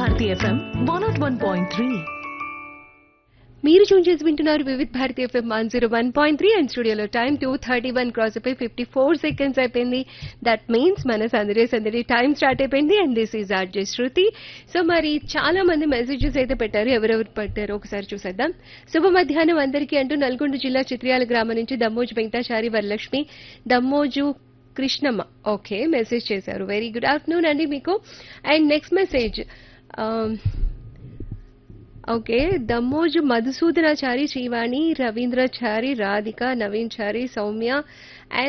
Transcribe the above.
Bharati FM one naught one point three మీరు tune చేసి వింటున్నారు Vividh Bharati FM one zero one point three and స్టూడియోలో time two thirty one cross అయిపోయి fifty four seconds అయిపోయింది that means మన సందడి సందడి టైం స్టార్ట్ అయిపోయింది and this is RJ Shruti so మరి చాలా మంది మెసేజెస్ అయితే పెట్టారు ఎవరెవరు పెట్టారు ఒకసారి చూసేద్దాం శుభ మధ్యాహ్నం అందరికీ అంటూ నల్గొండ జిల్లా చిత్రియాల గ్రామం నుంచి దమ్మోజు వెంకటాచారి వరలక్ష్మి దమ్మోజు కృష్ణమ్మ ఓకే మెసేజ్ చేశారు వెరీ గుడ్ ఆఫ్టర్నూన్ అండి మీకు and next message okay Dammoju Madhusudanachari Srivani Ravindrachari Radhika Naveen Chari Soumya